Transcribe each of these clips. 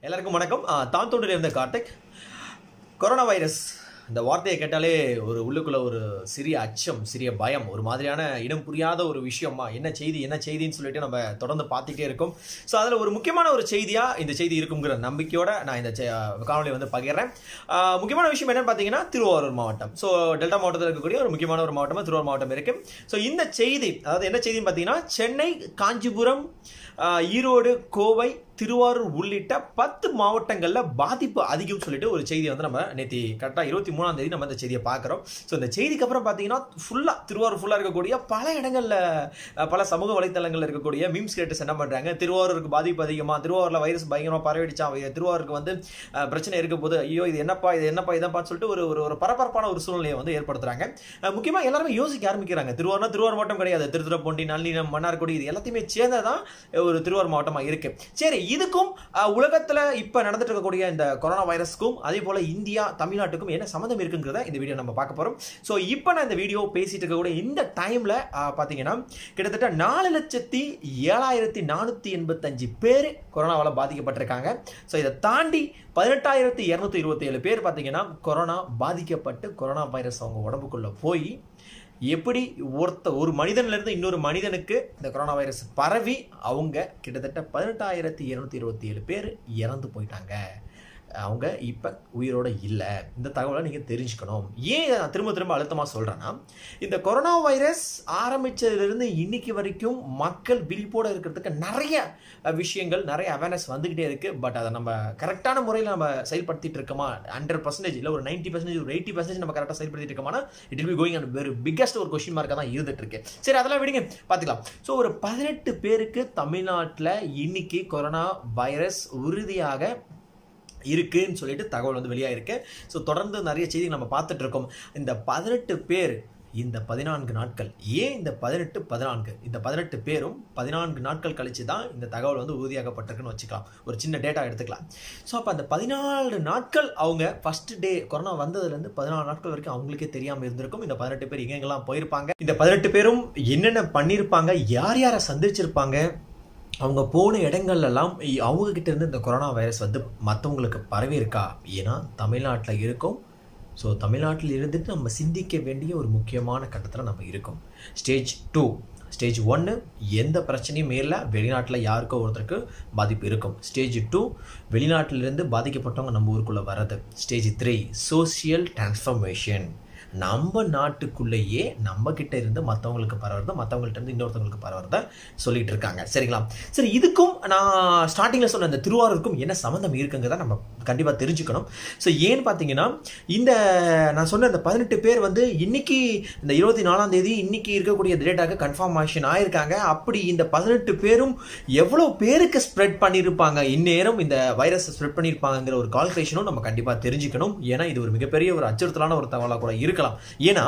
எல்லாருக்கும் வணக்கம் ஆ, தான் தோன்றில் இருந்த கார்த்திக் கொரோனா வைரஸ் இந்த வார்த்தையை கேட்டாலே ஒரு உள்ளுக்குள்ள ஒரு சிறிய அச்சம் சிறிய பயம் ஒரு மாதிரியான இனம் புரியாத ஒரு விஷயமா என்ன செய்தி என்ன செய்தின்னு சொல்லிட்டு நம்ம தொடர்ந்து பார்த்துட்டே இருக்கோம் ஸோ அதில் ஒரு முக்கியமான ஒரு செய்தியா இந்த செய்தி இருக்குங்கிற நம்பிக்கையோட நான் இந்த செ- காணொலியை வந்து பகிர்றேன் ஆ, முக்கியமான விஷயம் என்னன்னு பார்த்தீங்கன்னா திருவாரூர் மாவட்டம் ஸோ டெல்டா மாவட்டத்தில் இருக்கக்கூடிய ஒரு முக்கியமான ஒரு மாவட்டமாக திருவாரூர் மாவட்டம் இருக்கு ஸோ இந்த செய்தி அதாவது என்ன செய்தின்னு பார்த்தீங்கன்னா சென்னை காஞ்சிபுரம் ஆ, ஈரோடு கோவை திருவாரூர் உள்ளிட்ட பத்து மாவட்டங்களில் பாதிப்பு அதிகம் சொல்லிட்டு ஒரு செய்தியை வந்து நம்ம நேற்று கரெக்டாக இருபத்தி மூணாம் தேதி நம்ம இந்த செய்தியை பார்க்குறோம் ஸோ இந்த செய்திக்கு அப்புறம் பார்த்தீங்கன்னா ஃபுல்லாக திருவாரூர் ஃபுல்லாக இருக்கக்கூடிய பல இடங்களில் அஹ், பல சமூக வலைத்தளங்களில் இருக்கக்கூடிய மீம்ஸ் கிரியேட்டர்ஸ் என்ன பண்ணுறாங்க திருவாரூருக்கு பாதிப்பு அதிகமாக திருவாரூரில் வைரஸ் பயங்கரமாக பரவிடுச்சான் இது திருவாரூருக்கு வந்து அஹ், பிரச்சனை இருக்க போது ஐயோ இது என்னப்பா இது என்னப்பா இதப்பா சொல்லிட்டு ஒரு ஒரு ஒரு பரபரப்பான ஒரு சூழ்நிலையை வந்து ஏற்படுத்துறாங்க அஹ், முக்கியமா எல்லாருமே யோசிக்க ஆரம்பிக்கிறாங்க திருவாரூர்னா திருவாரூர் மாவட்டம் கிடையாது திருத்துறைப்பூண்டி நல்லினம் மன்னார்குடி இது எல்லாத்தையுமே சேர்ந்ததான் ஒரு திருவாரூர் மாவட்டமா இருக்கு சரி இதுக்கும் அஹ், உலகத்துல இப்ப நடந்துட்டு இருக்கக்கூடிய இந்த கொரோனா வைரஸ்க்கும் அதே போல இந்தியா தமிழ்நாட்டுக்கும் என்ன சம்மந்தம் இருக்குங்கிறத இந்த வீடியோ நம்ம பார்க்க போறோம் ஸோ இப்போ நான் இந்த வீடியோ பேசிட்டு இருக்கக்கூடிய இந்த டைம்ல பாத்தீங்கன்னா கிட்டத்தட்ட நாலு லட்சத்தி ஏழாயிரத்தி நானூத்தி எண்பத்தஞ்சு பேர் கொரோனாவால் பாதிக்கப்பட்டிருக்காங்க ஸோ இதை தாண்டி பதினெட்டாயிரத்தி இரநூத்தி இருபத்தி ஏழு பேர் பார்த்தீங்கன்னா கொரோனா பாதிக்கப்பட்டு கொரோனா வைரஸ் அவங்க உடம்புக்குள்ள போய் எப்படி ஒருத்த ஒரு மனிதன்ல இருந்து இன்னொரு மனிதனுக்கு இந்த கொரோனா வைரஸ் பரவி அவங்க கிட்டத்தட்ட பதினெட்டாயிரத்தி இருநூத்தி இருபத்தி ஏழு பேர் இறந்து போயிட்டாங்க அவங்க இப்போ உயிரோட இல்லை இந்த தகவலை நீங்கள் தெரிஞ்சுக்கணும் ஏன் இதை நான் திரும்ப திரும்ப அழுத்தமாக சொல்கிறேன்னா இந்த கொரோனா வைரஸ் ஆரம்பிச்சதுலேருந்து இன்னைக்கு வரைக்கும் மக்கள் விழிப்போட இருக்கிறதுக்கு நிறைய அஹ், விஷயங்கள் நிறைய அவேர்னஸ் வந்துக்கிட்டே இருக்குது பட் அதை நம்ம கரெக்டான முறையில் நம்ம செயல்படுத்திட்டு இருக்கோமா ஹண்ட்ரட் பர்சன்டேஜ் இல்லை ஒரு நைன்ட்டி பர்சன்டேஜ் ஒரு எயிட்டி பர்சன்டேஜ் நம்ம கரெக்டாக செயல்படுத்திட்டு இருக்கோமா it will be going and very biggest ஒரு கொஸ்டின் மார்க்காக தான் இருந்துட்டு இருக்கு சரி அதெல்லாம் விடுங்க பார்த்துக்கலாம் ஸோ ஒரு பதினெட்டு பேருக்கு தமிழ்நாட்டில் இன்னைக்கு கொரோனா வைரஸ் உறுதியாக இருக்குன்னு சொல்லிட்டு தகவல் வந்து வெளியாயிருக்கு ஸோ தொடர்ந்து நிறைய செய்திகள் நம்ம பார்த்துட்டு இருக்கோம் இந்த பதினெட்டு பேர் இந்த பதினான்கு நாட்கள் ஏன் இந்த பதினெட்டு பதினான்கு இந்த பதினெட்டு பேரும் பதினான்கு நாட்கள் கழிச்சு தான் இந்த தகவல் வந்து உறுதியாகப்பட்டிருக்குன்னு வச்சுக்கலாம் ஒரு சின்ன டேட்டா எடுத்துக்கலாம் ஸோ அப்போ அந்த பதினாலு நாட்கள் அவங்க ஃபர்ஸ்ட் டே கொரோனா வந்ததுலேருந்து பதினாலு நாட்கள் வரைக்கும் அவங்களுக்கே தெரியாமல் இருந்திருக்கும் இந்த பதினெட்டு பேர் எங்கெங்கெல்லாம் போயிருப்பாங்க இந்த பதினெட்டு பேரும் என்னென்ன பண்ணியிருப்பாங்க யார் யாரை சந்திச்சிருப்பாங்க அவங்க போன இடங்கள்லாம் இ- அவங்க கிட்ட இருந்து இந்த கொரோனா வைரஸ் வந்து மற்றவங்களுக்கு பரவி இருக்கா ஏன்னா தமிழ்நாட்டில் இருக்கும் ஸோ தமிழ்நாட்டில் இருந்துட்டு நம்ம சிந்திக்க வேண்டிய ஒரு முக்கியமான கட்டத்தில் நம்ம இருக்கோம் ஸ்டேஜ் டூ ஸ்டேஜ் ஒன்று எந்த பிரச்சனையும் இல்லை வெளிநாட்டில் யாருக்கோ ஒருத்தருக்கு பாதிப்பு இருக்கும் ஸ்டேஜ் டூ வெளிநாட்டிலிருந்து பாதிக்கப்பட்டவங்க நம்ம ஊருக்குள்ளே வர்றது ஸ்டேஜ் த்ரீ சோஷியல் டிரான்ஸ்ஃபர்மேஷன் நம்ம நாட்டுக்குள்ளேயே நம்ம கிட்ட இருந்து மற்றவங்களுக்கு பரவுறது மற்றவங்கள்ட்ட இருந்து இன்னொருத்தவங்களுக்கு பரவுறத சொல்லிட்டு இருக்காங்க சரிங்களா சரி இதுக்கும் நான் ஸ்டார்டிங்கில் சொன்ன இந்த திருவாரூருக்கும் என்ன சம்மந்தம் இருக்குங்கிறத நம்ம கண்டிப்பாக தெரிஞ்சுக்கணும் ஸோ ஏன்னு பார்த்தீங்கன்னா இந்த நான் சொன்ன இந்த பதினெட்டு பேர் வந்து இன்னைக்கு இந்த இருபத்தி நாலாம் தேதி இன்னைக்கு இருக்கக்கூடிய டேட்டாக்கு கன்ஃபர்மேஷன் ஆயிருக்காங்க அப்படி இந்த பதினெட்டு பேரும் எவ்வளோ பேருக்கு ஸ்ப்ரெட் பண்ணியிருப்பாங்க இந்நேரம் இந்த வைரஸ் ஸ்ப்ரெட் பண்ணியிருப்பாங்கிற ஒரு கால்குலேஷனும் நம்ம கண்டிப்பாக தெரிஞ்சுக்கணும் ஏன்னா இது ஒரு மிகப்பெரிய ஒரு அச்சுறுத்தலான ஒரு தகவலாக கூட இருக்கலாம் ஏன்னா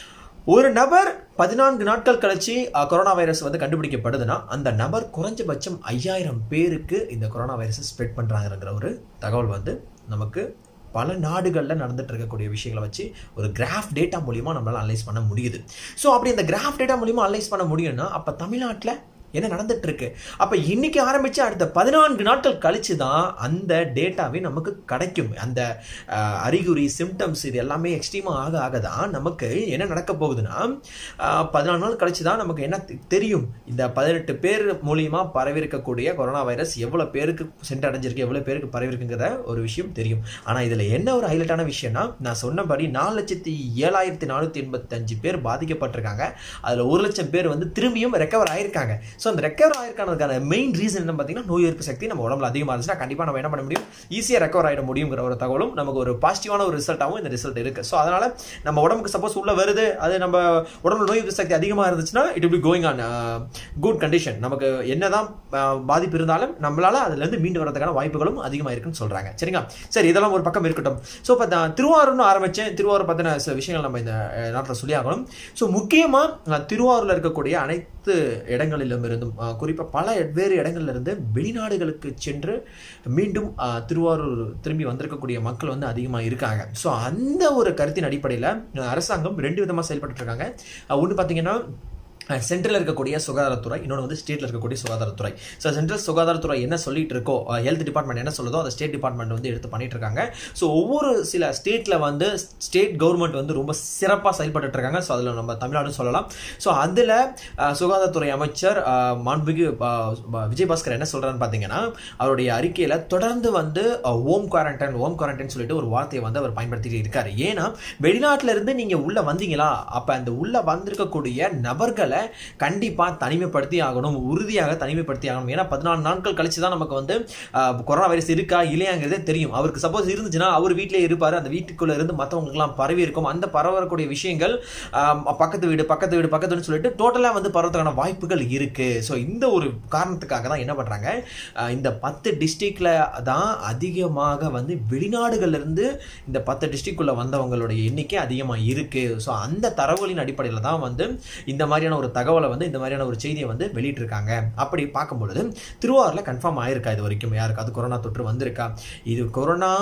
ஒரு நபர் பதினான்கு நாட்கள் கழிச்சு அஹ், கொரோனா வைரஸ் வந்து கண்டுபிடிக்கப்படுதுன்னா அந்த நபர் குறைஞ்சபட்சம் ஐயாயிரம் பேருக்கு இந்த கொரோனா வைரஸ் ஸ்ப்ரெட் பண்றாங்கிற ஒரு தகவல் வந்து நமக்கு பல நாடுகளில் நடந்துட்டு இருக்கக்கூடிய விஷயங்களை வச்சு ஒரு கிராஃப் டேட்டா மூலியமா நம்மளால அனலைஸ் பண்ண முடியுது ஸோ அப்படி இந்த கிராஃப் டேட்டா மூலியமா அனலைஸ் பண்ண முடியும்னா அப்போ தமிழ்நாட்டில் என்ன நடந்துட்டு இருக்கு அப்ப இன்னைக்கு ஆரம்பிச்சு அடுத்த பதினான்கு நாட்கள் கழிச்சு தான் அந்த டேட்டாவே நமக்கு கிடைக்கும் அந்த அஹ், அறிகுறி சிம்டம்ஸ் இது எல்லாமே எக்ஸ்ட்ரீமா ஆக ஆக தான் நமக்கு என்ன நடக்க போகுதுன்னா அஹ், பதினாலு நாள் கழிச்சு தான் நமக்கு என்ன தெ- தெரியும் இந்த பதினெட்டு பேர் மூலியமா பரவி இருக்கக்கூடிய கொரோனா வைரஸ் எவ்வளவு பேருக்கு சென்றடைஞ்சிருக்கு எவ்வளவு பேருக்கு பரவி இருக்குங்கிற ஒரு விஷயம் தெரியும் ஆனா இதுல என்ன ஒரு ஹைலைட்டான விஷயம்னா நான் சொன்னபடி நாலு லட்சத்தி ஏழாயிரத்தி நானூத்தி எண்பத்தஞ்சு பேர் பாதிக்கப்பட்டிருக்காங்க அதுல ஒரு லட்சம் பேர் வந்து திரும்பியும் ரெக்கவர் ஆயிருக்காங்க ஸோ அந்த ரெக்கவர் ஆயிருக்கானதுக்கான மெயின் ரீசன் என்ன பார்த்தீங்கன்னா நோய் எதிர்ப்பு சக்தி நம்ம உடம்புல அதிகமாக இருந்துச்சுன்னா கண்டிப்பாக நம்ம என்ன பண்ண முடியும் ஈஸியாக ரெக்கவர் ஆகிட முடியுங்கிற ஒரு தகவலும் நமக்கு ஒரு பாசிட்டிவான ஒரு ரிசல்ட்டாகவும் இந்த ரிசல்ட் இருக்கு ஸோ அதனால நம்ம உடம்புக்கு சப்போஸ் உள்ள வருது அது நம்ம உடம்புல நோய் எதிர்ப்பு சக்தி அதிகமாக இருந்துச்சுன்னா it will be going on good condition நமக்கு என்னதான் அஹ், பாதிப்பு இருந்தாலும் நம்மளால அதுல இருந்து மீண்டு வரதுக்கான வாய்ப்புகளும் அதிகமாக இருக்குன்னு சொல்றாங்க சரிங்களா சரி இதெல்லாம் ஒரு பக்கம் இருக்கட்டும் ஸோ இப்போ நான் திருவாரூர்னு ஆரம்பிச்சேன் திருவாரூர் பற்றின சில விஷயங்கள் நம்ம இந்த நாட்டில் சொல்லி ஆகணும் ஸோ முக்கியமாக திருவாரூரில் இருக்கக்கூடிய அனைத்து இடங்களிலும் இருந்தும் அஹ், குறிப்பா பல வேறு இடங்கள்ல இருந்து வெளிநாடுகளுக்கு சென்று மீண்டும் அஹ், திருவாரூர் திரும்பி வந்திருக்கக்கூடிய மக்கள் வந்து அதிகமாக இருக்காங்க ஸோ அந்த ஒரு கருத்தின் அடிப்படையில் அரசாங்கம் ரெண்டு விதமாக செயல்பட்டு இருக்காங்க ஒன்று பார்த்தீங்கன்னா சென்ட்ரல் இருக்கக்கூடிய சுகாதாரத்துறை இன்னொன்று வந்து ஸ்டேட்டில் இருக்கக்கூடிய சுகாதாரத்துறை ஸோ சென்ட்ரல் சுகாதாரத்துறை என்ன சொல்லிட்டு இருக்கோ ஹெல்த் டிபார்ட்மெண்ட் என்ன சொல்லுதோ அதை ஸ்டேட் டிபார்ட்மெண்ட் வந்து எடுத்து பண்ணிட்டு இருக்காங்க ஸோ ஒவ்வொரு சில ஸ்டேட்டில் வந்து ஸ்டேட் கவர்மெண்ட் வந்து ரொம்ப சிறப்பாக செயல்பட்டு இருக்காங்க ஸோ அதில் நம்ம தமிழ்நாடு சொல்லலாம் ஸோ அதில் சுகாதாரத்துறை அமைச்சர் அஹ், மாண்புமிகு அஹ், விஜயபாஸ்கர் என்ன சொல்றாருன்னு பார்த்தீங்கன்னா அவருடைய அறிக்கையில் தொடர்ந்து வந்து ஓம் குவாரண்டைன் ஓம் குவாரண்டைன் சொல்லிட்டு ஒரு வார்த்தையை வந்து அவர் பயன்படுத்திட்டு இருக்காரு ஏன்னா வெளிநாட்டுல இருந்து நீங்க உள்ள வந்தீங்களா அப்ப அந்த உள்ள வந்திருக்கக்கூடிய நபர்களை கண்டிப்பா தனிமைப்படுத்தி ஆகணும் உறுதியாக தனிமைப்படுத்தி ஆகணும் ஏன்னா பதினாலு நாட்கள் கழிச்சு தான் நமக்கு வந்து ஆஹ், கொரோனா வைரஸ் இருக்கா இல்லையாங்கிறதே தெரியும் அவருக்கு சப்போஸ் இருந்துச்சுன்னா அவர் வீட்டிலே இருப்பாரு அந்த வீட்டுக்குள்ள இருந்து மற்றவங்களுக்குலாம் பரவி இருக்கும் அந்த பரவக்கூடிய விஷயங்கள் ஆஹ், பக்கத்து வீடு பக்கத்து வீடு பக்கத்து வீடு சொல்லிட்டு டோட்டலாக வந்து பரவத்துக்கான வாய்ப்புகள் இருக்கு ஸோ இந்த ஒரு காரணத்துக்காக தான் என்ன பண்றாங்க ஆஹ், இந்த பத்து டிஸ்ட்ரிக்ட்ல தான் அதிகமாக வந்து வெளிநாடுகள்ல இருந்து இந்த பத்து டிஸ்ட்ரிக்ட்குள்ள வந்தவங்களுடைய எண்ணிக்கை அதிகமாக இருக்கு ஸோ அந்த தரவுகளின் அடிப்படையில் தான் வந்து இந்த மாதிரியான ஒரு தகவலை வந்து இந்த மாதிரியான ஒரு செய்தியை வந்து வெளியிட்டிருக்காங்க அப்படி பார்க்கும் பொழுது திருவாரூரில் கன்ஃபார்ம் ஆயிருக்கா இது வரைக்கும் யாருக்காவது கொரோனா தொற்று வந்திருக்கா இது கொரோனா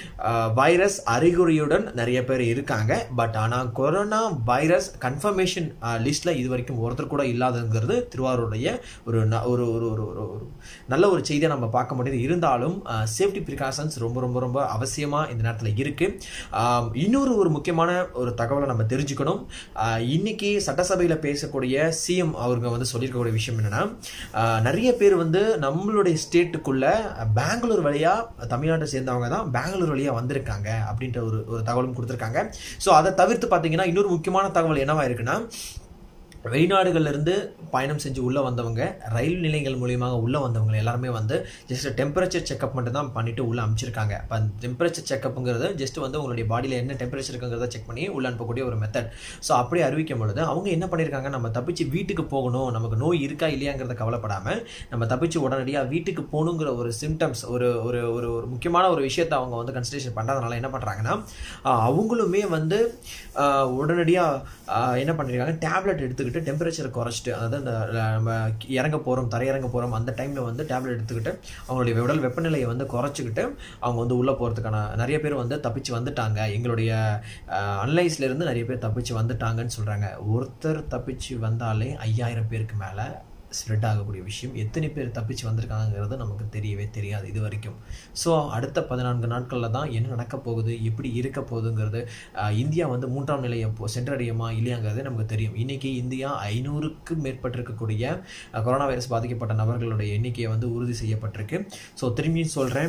வைரஸ் அறிகுறியுடன் நிறைய பேர் இருக்காங்க பட் ஆனால் கொரோனா வைரஸ் கன்ஃபர்மேஷன் லிஸ்ட்ல இது வரைக்கும் ஒருத்தர் கூட இல்லாதங்கிறது திருவாரூருடைய ஒரு ந- ஒரு ஒரு ஒரு ஒரு ஒரு நல்ல ஒரு செய்தியை நம்ம பார்க்க முடியுது இருந்தாலும் சேஃப்டி ப்ரிகாஷன்ஸ் ரொம்ப ரொம்ப ரொம்ப அவசியமாக இந்த நேரத்தில் இருக்கு ஆம், இன்னொரு ஒரு முக்கியமான ஒரு தகவலை நம்ம தெரிஞ்சுக்கணும் ஆஹ், இன்னைக்கு சட்டசபையில் பேசக்கூடிய சிஎம் அவங்க வந்து சொல்லியிருக்கக்கூடிய விஷயம் என்னன்னா ஆஹ், நிறைய பேர் வந்து நம்மளுடைய ஸ்டேட்டுக்குள்ள பெங்களூர் வழியா தமிழ்நாட்டை சேர்ந்தவங்க தான் பெங்களூர் வழியா வந்திருக்காங்க அப்படின்ற ஒரு ஒரு தகவலும் கொடுத்துருக்காங்க ஸோ அதை தவிர்த்து பார்த்தீங்கன்னா இன்னொரு முக்கியமான தகவல் என்னவா இருக்குன்னா வெளிநாடுகள்ல இருந்து பயணம் செஞ்சு உள்ளே வந்தவங்க ரயில் நிலையங்கள் மூலியமாக உள்ளே வந்தவங்க எல்லாருமே வந்து ஜஸ்ட் டெம்பரேச்சர் செக்அப் மட்டும் தான் பண்ணிட்டு உள்ளே அனுப்பிச்சிருக்காங்க அப்போ அந்த டெம்பரேச்சர் செக்அப்புங்கிறது ஜஸ்ட் வந்து உங்களுடைய பாடியில் என்ன டெம்பரேச்சர் இருக்குங்கிறத செக் பண்ணி உள்ள அனுப்பக்கூடிய ஒரு மெத்தட் ஸோ அப்படியே அறிவிக்கும் பொழுது அவங்க என்ன பண்ணியிருக்காங்க நம்ம தப்பிச்சு வீட்டுக்கு போகணும் நமக்கு நோய் இருக்கா இல்லையாங்கிறத கவலைப்படாமல் நம்ம தப்பிச்சு உடனடியாக வீட்டுக்கு போகணுங்கிற ஒரு சிம்டம்ஸ் ஒரு ஒரு ஒரு ஒரு முக்கியமான ஒரு விஷயத்தை அவங்க வந்து கன்சிடரேஷன் பண்ணுறதுனால என்ன பண்ணுறாங்கன்னா அவங்களுமே வந்து உடனடியாக என்ன பண்ணியிருக்காங்க டேப்லெட் எடுத்துக்கிட்டு டெம்பரேச்சரை குறைச்சிட்டு அதாவது அந்த அஹ், நம்ம இறங்க போகிறோம் தரையிறங்க போகிறோம் அந்த டைமில் வந்து டேப்லெட் எடுத்துக்கிட்டு அவங்களுடைய உடல் வெப்பநிலையை வந்து குறைச்சிக்கிட்டு அவங்க வந்து உள்ளே போகிறதுக்கான நிறைய பேர் வந்து தப்பிச்சு வந்துட்டாங்க எங்களுடைய அனலைஸ்ல இருந்து நிறைய பேர் தப்பிச்சு வந்துட்டாங்கன்னு சொல்கிறாங்க ஒருத்தர் தப்பிச்சு வந்தாலே ஐயாயிரம் பேருக்கு மேலே ஸ்ப்ரெட் ஆகக்கூடிய விஷயம் எத்தனை பேர் தப்பிச்சு வந்திருக்காங்கிறது நமக்கு தெரியவே தெரியாது இது வரைக்கும் ஸோ அடுத்த பதினான்கு நாட்களில் தான் என்ன நடக்க போகுது எப்படி இருக்க போகுதுங்கிறது ஆஹ், இந்தியா வந்து மூன்றாம் நிலையை போ சென்றடையுமா இல்லையாங்கிறது நமக்கு தெரியும் இன்னைக்கு இந்தியா ஐநூறுக்கும் மேற்பட்டிருக்கக்கூடிய அஹ், கொரோனா வைரஸ் பாதிக்கப்பட்ட நபர்களுடைய எண்ணிக்கையை வந்து உறுதி செய்யப்பட்டிருக்கு ஸோ திரும்பியும் சொல்கிறேன்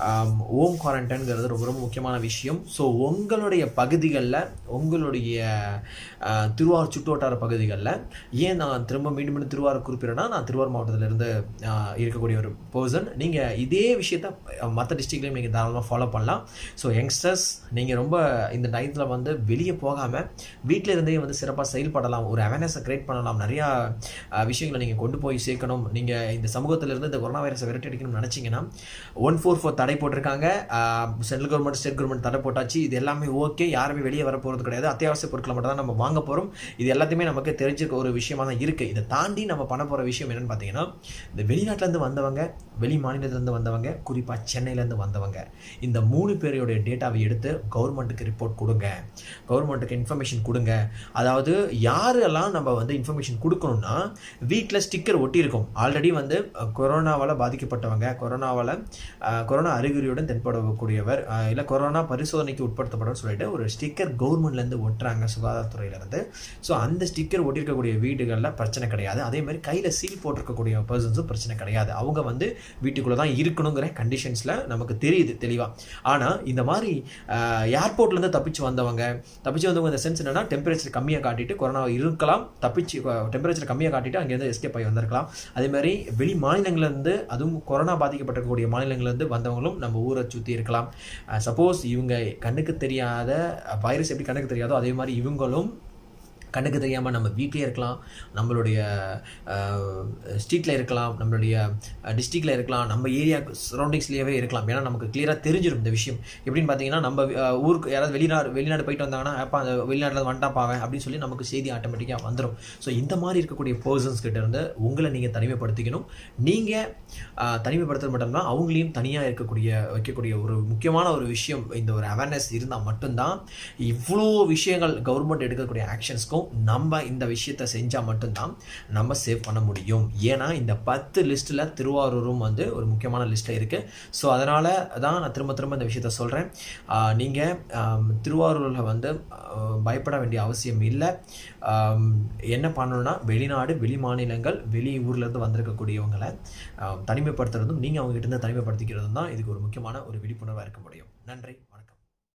ஓம் குவாரண்டைன்ங்கிறது ரொம்ப ரொம்ப முக்கியமான விஷயம் ஸோ உங்களுடைய பகுதிகளில் உங்களுடைய ஆஹ், திருவாரூர் சுற்றுவட்டார பகுதிகளில் ஏன் நான் திரும்ப மீண்டும் மீண்டும் திருவாரூர் குறிப்பிட்றேன்னா நான் திருவாரூர் மாவட்டத்திலிருந்து ஆஹ், இருக்கக்கூடிய ஒரு பர்சன் நீங்கள் இதே விஷயத்த மற்ற டிஸ்ட்ரிக்ட்லையும் நீங்கள் தாராளமாக ஃபாலோ பண்ணலாம் ஸோ யங்ஸ்டர்ஸ் நீங்கள் ரொம்ப இந்த டயத்தில் வந்து வெளியே போகாமல் வீட்டில் இருந்தே வந்து சிறப்பாக செயல்படலாம் ஒரு அவேர்னஸை கிரியேட் பண்ணலாம் நிறையா ஆஹ், விஷயங்களை நீங்கள் கொண்டு போய் சேர்க்கணும் நீங்கள் இந்த சமூகத்திலிருந்து இந்த கொரோனா வைரஸை விரட்டி அடிக்கணும்னு நினச்சிங்கன்னா ஒன் ஃபோர் ஃபோர் தடை போட்டிருக்காங்க சென்ட்ரல் கவர்மெண்ட் ஸ்டேட் கவர்மெண்ட் தடை போட்டாச்சு இது எல்லாமே ஓகே யாருமே வெளியே வர போகிறது கிடையாது அத்தியாவசிய பொருட்களை மட்டும் தான் நம்ம வாங்க போகிறோம் இது எல்லாத்தையுமே நமக்கு தெரிஞ்சிருக்க ஒரு விஷயமா தான் இருக்குது இதை தாண்டி நம்ம பண்ண போகிற விஷயம் என்னன்னு பார்த்தீங்கன்னா இந்த வெளிநாட்டிலேருந்து வந்தவங்க வெளி மாநிலத்திலேருந்து வந்தவங்க குறிப்பாக சென்னையிலேருந்து வந்தவங்க இந்த மூணு பேரையோட டேட்டாவை எடுத்து கவர்மெண்ட்டுக்கு ரிப்போர்ட் கொடுங்க கவர்மெண்ட்டுக்கு இன்ஃபர்மேஷன் கொடுங்க அதாவது யாரெல்லாம் நம்ம வந்து இன்ஃபர்மேஷன் கொடுக்கணும்னா வீட்டில் ஸ்டிக்கர் ஒட்டியிருக்கும் ஆல்ரெடி வந்து கொரோனாவால் பாதிக்கப்பட்டவங்க கொரோனாவால் கொரோனா அறிகுறியுடன் தென்படக்கூடியவர் இல்லை கொரோனா பரிசோதனைக்கு உட்படுத்தப்படும் சொல்லிட்டு ஒரு ஸ்டிக்கர் கவர்மெண்ட்லேருந்து ஒட்டுறாங்க சுகாதாரத்துறையிலேருந்து ஸோ அந்த ஸ்டிக்கர் ஒட்டியிருக்கக்கூடிய வீடுகளில் பிரச்சனை கிடையாது அதே மாதிரி கையில் சீல் போட்டிருக்கக்கூடிய பர்சன்ஸும் பிரச்சனை கிடையாது அவங்க வந்து வீட்டுக்குள்ளே தான் இருக்கணுங்கிற கண்டிஷன்ஸில் நமக்கு தெரியுது தெளிவாக ஆனால் இந்த மாதிரி ஏர்போர்ட்லேருந்து தப்பிச்சு வந்தவங்க தப்பிச்சு வந்தவங்க இந்த சென்ஸ் என்னன்னா டெம்பரேச்சர் கம்மியாக காட்டிட்டு கொரோனா இருக்கலாம் தப்பிச்சு டெம்பரேச்சர் கம்மியாக காட்டிட்டு அங்கேருந்து எஸ்கேப் ஆகி வந்திருக்கலாம் அதே மாதிரி வெளி மாநிலங்கள்லேருந்து அதுவும் கொரோனா பாதிக்கப்பட்டிருக்கக்கூடிய மாநிலங்கள்லேருந்து வந்தவங்களும் நம்ம ஊரை சுற்றி இருக்கலாம் சப்போஸ் இவங்க கண்ணுக்கு தெரியாத வைரஸ் எப்படி கண்ணுக்கு தெரியாதோ அதே மாதிரி இவங்களும் கண்ணுக்கு தெரியாமல் நம்ம வீட்டிலே இருக்கலாம் நம்மளுடைய ஸ்ட்ரீட்டில் இருக்கலாம் நம்மளுடைய டிஸ்ட்ரிக்டில் இருக்கலாம் நம்ம ஏரியா சரௌண்டிங்ஸ்லேயே இருக்கலாம் ஏன்னா நமக்கு கிளியராக தெரிஞ்சிடும் இந்த விஷயம் எப்படின்னு பார்த்தீங்கன்னா நம்ம அஹ், ஊருக்கு யாராவது வெளிநாடு வெளிநாடு போயிட்டு வந்தாங்கன்னா அப்போ அந்த வெளிநாட்டில் வந்துட்டாப்பாவேன் அப்படின்னு சொல்லி நமக்கு செய்தி ஆட்டோமேட்டிக்காக வந்துடும் ஸோ இந்த மாதிரி இருக்கக்கூடிய பர்சன்ஸ் கிட்ட இருந்து உங்களை நீங்கள் தனிமைப்படுத்திக்கணும் நீங்கள் தனிமைப்படுத்துறது மட்டும்தான் அவங்களையும் தனியாக இருக்கக்கூடிய வைக்கக்கூடிய ஒரு முக்கியமான ஒரு விஷயம் இந்த ஒரு அவேர்னஸ் இருந்தால் மட்டும்தான் இவ்வளோ விஷயங்கள் கவர்மெண்ட் எடுக்கக்கூடிய ஆக்ஷன்ஸ்க்கும் நம்ம இந்த விஷயத்தை செஞ்சால் மட்டும்தான் நம்ம சேவ் பண்ண முடியும் ஏன்னா இந்த பத்து லிஸ்ட்டில் திருவாரூரும் வந்து ஒரு முக்கியமான லிஸ்ட்டில் இருக்குது ஸோ அதனால தான் நான் திரும்ப திரும்ப இந்த விஷயத்த சொல்கிறேன் நீங்கள் திருவாரூரில் வந்து ஆஹ், பயப்பட வேண்டிய அவசியம் இல்லை ஆம், என்ன பண்ணணும்னா வெளிநாடு வெளி மாநிலங்கள் வெளி ஊர்லேருந்து வந்திருக்கக்கூடியவங்களை ஆஹ், தனிமைப்படுத்துறதும் நீங்கள் அவங்ககிட்ட இருந்து தனிமைப்படுத்திக்கிறதும் தான் இதுக்கு ஒரு முக்கியமான ஒரு விழிப்புணர்வாக இருக்க முடியும் நன்றி வணக்கம்